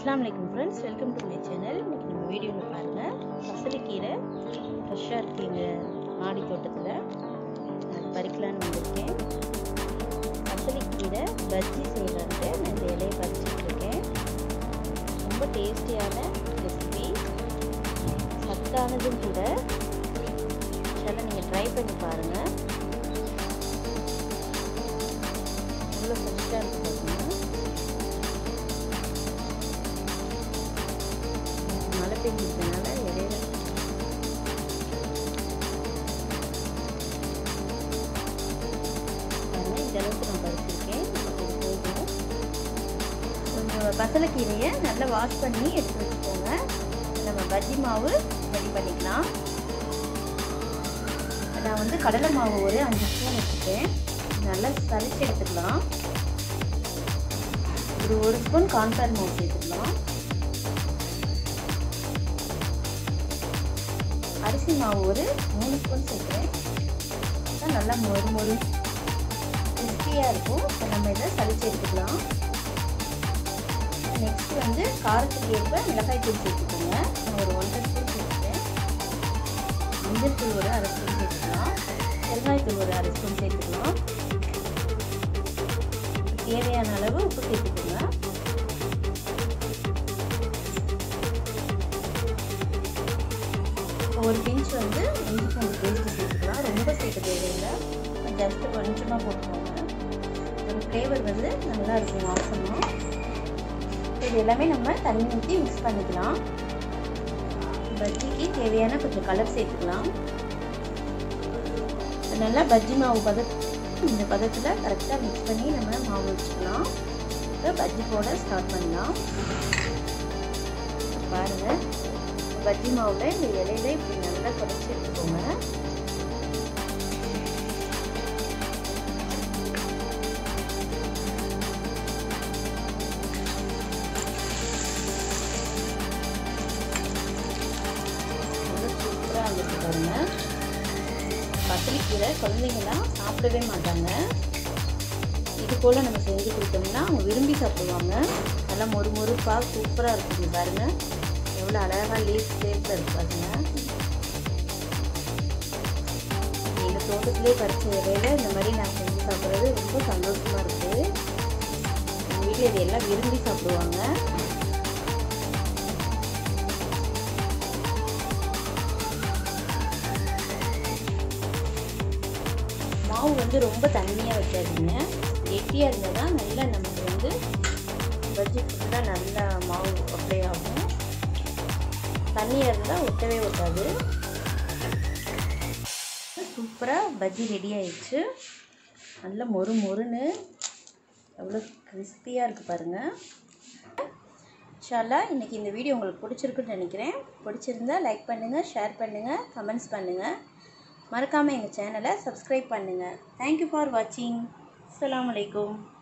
அஸ்லாம் வலைக்கம் friends welcome to my channel இன்னைக்கு நம்ம வீடியோவில் பாருங்கள் பசலிக்கீரை ஃப்ரெஷ்ஷாக இருக்கு எங்கள் மாடி தோட்டத்தில் அது பறிக்கலான்னு வந்திருக்கேன் பசலிக்கீரை பஜ்ஜி செய்யலான்ட்டு நான் இந்த இலையை பறிச்சிட்டு இருக்கேன் ரொம்ப டேஸ்டியான ரெசிபி சத்தானதும் கூட அதெல்லாம் நீங்கள் ட்ரை பண்ணி பாருங்கள் எவ்வளோ ஃப்ரெஷ்ஷாக இருக்குது பாருங்கள் மழை பெஞ்சதுனால இடையில பாருங்க இந்த அளவுக்கு நான் பறிச்சிருக்கேன் நமக்கு இது போதும் கொஞ்சம் பசலைக்கீரையை நல்லா வாஷ் பண்ணி எடுத்து வச்சுக்கோங்க நம்ம பஜ்ஜி மாவு ரெடி பண்ணிக்கலாம் நான் வந்து கடலை மாவு ஒரு அஞ்சு ஸ்பூன் வச்சுருக்கேன் நல்லா சளிச்சு எடுத்துக்கலாம் ஒரு ஒரு ஸ்பூன் கான்ஃபிளவர் மாவு சேர்த்துக்கலாம் அரிசி மாவு ஒரு மூணு ஸ்பூன் சேர்க்குறேன் நல்லா மொறு மொறு கிறிஸ்பியாக இருக்கும் இப்போ நம்ம இதை சளிச்சு எடுத்துக்கலாம் நெக்ஸ்ட் வந்து காரத்துக்கு ஏற்ப மிளகாய் தூள் சேர்த்துக்கோங்க நான் ஒரு ஒன்றரை ஸ்பூன் சேர்த்துட்டேன் மஞ்சள் தூள் ஒரு அரை ஸ்பூன் சேர்த்துக்கலாம் பெருங்காய் தூள் ஒரு அரை ஸ்பூன் சேர்த்துக்கலாம் தேவையான அளவு உப்பு சேர்த்துக்கோங்க ஒரு பிஞ்ச் வந்து இஞ்சி பூண்டு பேஸ்ட்டு சேர்த்துக்கலாம் ரொம்ப சேர்க்க தேவையில்லை ஜஸ்ட்டு கொஞ்சமாக போட்டுக்கோங்க ஒரு ஃப்ளேவர் வந்து நல்லா இருக்கும் வாசமாக இது எல்லாமே நம்ம தண்ணி ஊற்றி மிக்ஸ் பண்ணிக்கலாம் பஜ்ஜிக்கு தேவையான கொஞ்சம் கலர் சேர்த்துக்கலாம் நல்லா பஜ்ஜி மாவு பத இந்த பதத்தில் கரெக்டாக மிக்ஸ் பண்ணி நம்ம மாவு வச்சுக்கலாம் இப்போ பஜ்ஜி போட ஸ்டார்ட் பண்ணலாம் பாருங்கள் பஜ்ஜி மாவில் இந்த இலையில இப்படி நல்லா குறைச்சி எடுத்துக்கோங்க சூப்பராக இருந்துச்சு பாருங்க பசலிக்கீரை குழந்தைங்களாம் சாப்பிடவே மாட்டாங்க இது போல் நம்ம செஞ்சு கொடுத்தோம்னா அவங்க விரும்பி சாப்பிடுவாங்க நல்லா மொறு மொறுப்பாக சூப்பராக இருக்குது பாருங்கள் எவ்வளோ அழகாக லீஃப் ஷேப்பில் இருக்கு பாருங்க எங்கள் தோட்டத்திலே பறிச்ச இலையில இந்த மாதிரி நான் செஞ்சு சாப்பிட்றது ரொம்ப சந்தோஷமாக இருக்குது எங்கள் வீட்டில் இது எல்லாம் விரும்பி சாப்பிடுவாங்க மாவு வந்து ரொம்ப தண்ணியாக வைக்காதீங்க கெட்டியாக இருந்தால் தான் நல்லா நமக்கு வந்து பஜ்ஜி ஃபுல்லாக நல்லா மாவு அப்ளை ஆகும் தண்ணியாக இருந்தால் ஒட்டவே ஒட்டாது சூப்பராக பஜ்ஜி ரெடி ஆயிடுச்சு நல்லா மொறு மொறுன்னு எவ்வளோ கிறிஸ்பியாக இருக்குது பாருங்கள் ஷாலா இன்றைக்கி இந்த வீடியோ உங்களுக்கு பிடிச்சிருக்குன்னு நினைக்கிறேன் பிடிச்சிருந்தா லைக் பண்ணுங்கள் ஷேர் பண்ணுங்கள் கமெண்ட்ஸ் பண்ணுங்கள் மறக்காமல் எங்கள் சேனலை சப்ஸ்கிரைப் பண்ணுங்கள் தேங்க்யூ ஃபார் வாட்சிங் அலாம் வலைக்கம்